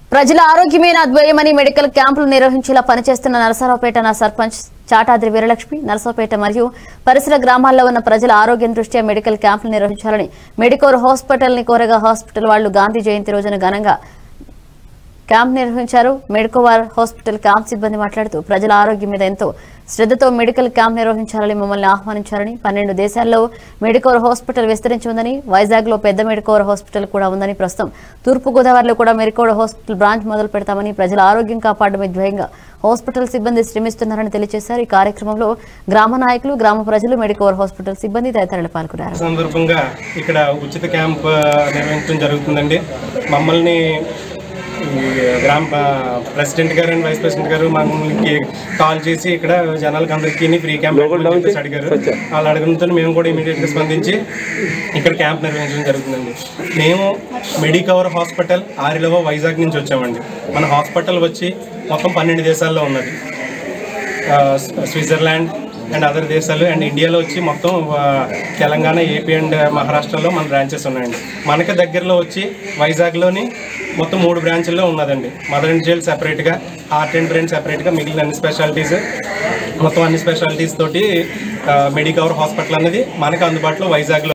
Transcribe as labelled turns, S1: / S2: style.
S1: ప్రజల ఆరోగ్యమే నా ధ్యేయమని మెడికల్ క్యాంపులు నిర్వహించేలా పనిచేస్తున్న నరసరావుపేట నా సర్పంచ్ చాటాద్రి వీరలక్ష్మి నరసరావుపేట మరియు పరిసర గ్రామాల్లో ఉన్న ప్రజల ఆరోగ్యం దృష్ట్యా మెడికల్ క్యాంపులు నిర్వహించాలని మెడికోర్ హాస్పిటల్ ని కోరగా హాస్పిటల్ వాళ్లు గాంధీ జయంతి రోజున ఘనంగా క్యాంప్ నిర్వహించారు మెడికోవార్ హాస్పిటల్ క్యాంప్ సిబ్బంది మాట్లాడుతూ ప్రజల ఆరోగ్యం మీద ఎంతో శ్రద్ధతో మెడికల్ క్యాంప్ నిర్వహించాలని మమ్మల్ని ఆహ్వానించారని పన్నెండు దేశాల్లో మెడికోర్ హాస్పిటల్ విస్తరించి ఉందని వైజాగ్ లో పెద్ద మెడికోర్ హాస్పిటల్ కూడా ఉందని ప్రస్తుతం తూర్పు గోదావరిలో కూడా మెడికోర్ హాస్పిటల్ బ్రాంచ్ మొదలు పెడతామని ప్రజల ఆరోగ్యం కాపాడమే ధ్యేయంగా హాస్పిటల్ సిబ్బంది శ్రమిస్తున్నారని తెలియజేశారు ఈ కార్యక్రమంలో గ్రామ నాయకులు గ్రామ ప్రజలు మెడికోర్ హాస్పిటల్ సిబ్బంది తదితరులు పాల్గొన్నారు
S2: సందర్భంగా ఇక్కడ ఉచిత క్యాంప్ ఆ, నిర్వహించడం జరుగుతుందండి మమ్మల్ని ఈ గ్రామ ఆ, ప్రెసిడెంట్ గారు అండ్ వైస్ ప్రెసిడెంట్ గారు మనకి కాల్ చేసి ఇక్కడ జనాలకు అందరికీ ఫ్రీ క్యాంప్ పెట్టమని చెప్పేసి అడిగారు వాళ్ళు అడగడంతో మేము కూడా ఇమీడియట్ గా స్పందించి ఇక్కడ క్యాంప్ నిర్వహించడం జరుగుతుందండి మేము మెడికవర్ హాస్పిటల్ ఆరిలవ వైజాగ్ నుంచి వచ్చామండి మన హాస్పిటల్ వచ్చి మొత్తం పన్నెండు దేశాల్లో ఉన్నది ఆ, స్విట్జర్లాండ్ అండ్ అదర్ దేశాలు అండ్ ఇండియాలో వచ్చి మొత్తం ఆ, తెలంగాణ ఏపీ అండ్ మహారాష్ట్రలో మన బ్రాంచెస్ ఉన్నాయండి మనకి దగ్గరలో వచ్చి వైజాగ్లోని మొత్తం మూడు బ్రాంచ్ల్లో ఉన్నదండి మదర్ అండ్ చైల్డ్ సెపరేట్గా హార్ట్ అండ్ బ్రెయిన్ సెపరేట్గా మిగిలిన అన్ని స్పెషాలిటీస్ మొత్తం అన్ని స్పెషాలిటీస్ తోటి మెడికవర్ హాస్పిటల్ అనేది మనకు అందుబాటులో వైజాగ్లో